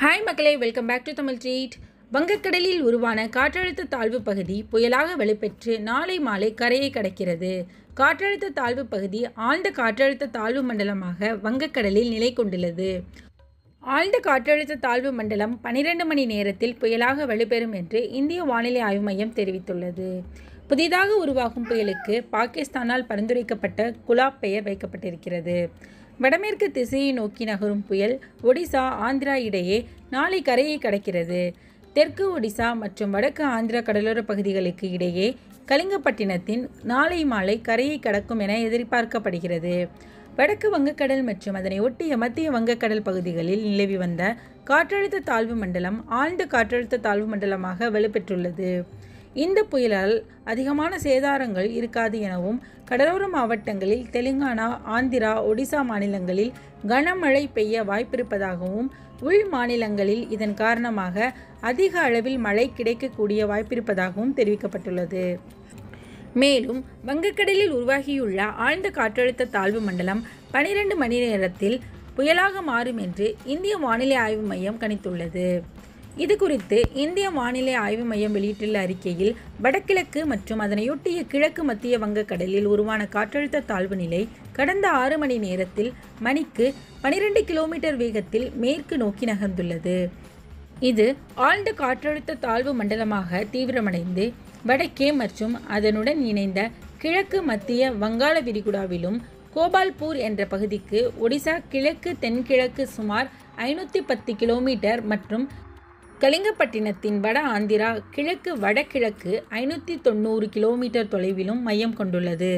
hi மக்களே welcome back to Tamil treat வங்கக்கடலில் உருவான காற்றழுத்த தாழ்வு பகுதி புயலாக வலுப்பெற்று நாளை மாலை கரையை கடக்கிறது காற்றழுத்த தாழ்வு பகுதி ஆழ்ந்த காற்றழுத்த தாழ்வு மண்டலமாக வங்கக்கடலில் நிலை கொண்டுள்ளது ஆழ்ந்த காற்றழுத்த தாழ்வு மண்டலம் பனிரெண்டு மணி நேரத்தில் புயலாக வலுப்பெறும் என்று இந்திய வானிலை ஆய்வு மையம் தெரிவித்துள்ளது புதிதாக உருவாகும் புயலுக்கு பாகிஸ்தானால் பரிந்துரைக்கப்பட்ட குலாப் பெயர் வைக்கப்பட்டிருக்கிறது வடமேற்கு திசையை நோக்கி நகரும் புயல் ஒடிசா ஆந்திரா இடையே நாளை கரையை கடக்கிறது தெற்கு ஒடிசா மற்றும் வடக்கு ஆந்திரா கடலோர பகுதிகளுக்கு இடையே கலிங்கப்பட்டினத்தின் நாளை மாலை கரையை கடக்கும் என எதிர்பார்க்கப்படுகிறது வடக்கு வங்கக்கடல் மற்றும் அதனை ஒட்டிய மத்திய வங்கக்கடல் பகுதிகளில் நிலவி வந்த காற்றழுத்த தாழ்வு மண்டலம் ஆழ்ந்த காற்றழுத்த தாழ்வு மண்டலமாக வலுப்பெற்றுள்ளது இந்த புயலால் அதிகமான சேதாரங்கள் இருக்காது எனவும் கடலோர மாவட்டங்களில் தெலுங்கானா ஆந்திரா ஒடிசா மாநிலங்களில் கனமழை பெய்ய வாய்ப்பிருப்பதாகவும் உள் மாநிலங்களில் இதன் காரணமாக அதிக அளவில் மழை கிடைக்கக்கூடிய வாய்ப்பிருப்பதாகவும் தெரிவிக்கப்பட்டுள்ளது மேலும் வங்கக்கடலில் உருவாகியுள்ள ஆழ்ந்த காற்றழுத்த தாழ்வு மண்டலம் பனிரெண்டு மணி நேரத்தில் புயலாக மாறும் என்று இந்திய வானிலை ஆய்வு மையம் கணித்துள்ளது இது குறித்து இந்திய வானிலை ஆய்வு மையம் வெளியிட்டுள்ள அறிக்கையில் வடகிழக்கு மற்றும் அதனையொட்டிய கிழக்கு மத்திய வங்கக்கடலில் உருவான காற்றழுத்த தாழ்வு நிலை கடந்த ஆறு மணி நேரத்தில் மணிக்கு பனிரெண்டு கிலோமீட்டர் வேகத்தில் மேற்கு நோக்கி நகர்ந்துள்ளது இது ஆழ்ந்த காற்றழுத்த தாழ்வு மண்டலமாக தீவிரமடைந்து வடக்கே மற்றும் அதனுடன் இணைந்த கிழக்கு மத்திய வங்காள விரிகுடாவிலும் கோபால்பூர் என்ற பகுதிக்கு ஒடிசா கிழக்கு தென்கிழக்கு சுமார் ஐநூற்றி பத்து கிலோமீட்டர் மற்றும் கலிங்கப்பட்டினத்தின் வட ஆந்திரா கிழக்கு வடகிழக்கு ஐநூற்றி தொண்ணூறு கிலோமீட்டர் தொலைவிலும் மையம் கொண்டுள்ளது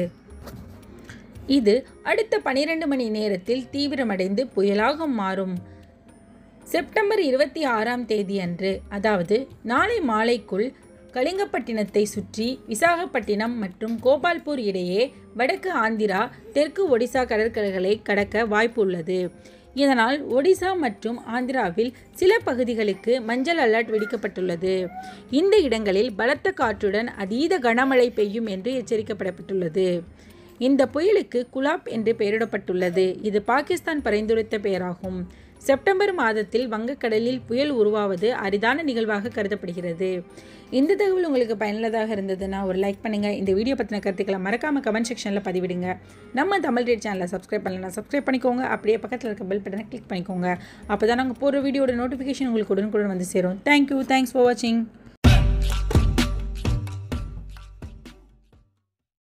இது அடுத்த பனிரெண்டு மணி நேரத்தில் தீவிரமடைந்து புயலாக மாறும் செப்டம்பர் இருபத்தி ஆறாம் தேதி அன்று அதாவது நாளை மாலைக்குள் கலிங்கப்பட்டினத்தை சுற்றி விசாகப்பட்டினம் மற்றும் கோபால்பூர் இடையே வடக்கு ஆந்திரா தெற்கு ஒடிசா கடற்கரைகளை கடக்க வாய்ப்பு உள்ளது இதனால் ஒடிசா மற்றும் ஆந்திராவில் சில பகுதிகளுக்கு மஞ்சள் அலர்ட் விடுக்கப்பட்டுள்ளது இந்த இடங்களில் பலத்த காற்றுடன் அதீத கனமழை பெய்யும் என்று எச்சரிக்கப்படப்பட்டுள்ளது இந்த புயலுக்கு குலாப் என்று பெயரிடப்பட்டுள்ளது இது பாகிஸ்தான் பரிந்துரைத்த பெயராகும் செப்டம்பர் மாதத்தில் வங்கக்கடலில் புயல் உருவாவது அரிதான நிகழ்வாக கருதப்படுகிறது இந்த தகவல் உங்களுக்கு பயனுள்ளதாக இருந்ததுன்னா ஒரு லைக் பண்ணுங்கள் இந்த வீடியோ பற்றின கருத்துக்களை மறக்காமல் கமெண்ட் செக்ஷனில் பதிவிடுங்க நம்ம தமிழ் ரேட் சேனலை சப்ஸ்கிரைப் பண்ணலாம் சப்ஸ்கிரைப் பண்ணிக்கோங்க அப்படியே பக்கத்தில் இருக்க பெல் பட்டனை கிளிக் பண்ணிக்கோங்க அப்போ தான் நாங்கள் போகிற வீடியோட நோட்டிஃபிகேஷன் உங்களுக்கு உடனுக்குடன் வந்து சேரும் தேங்க்யூ தேங்க்ஸ் ஃபார் வாட்சிங்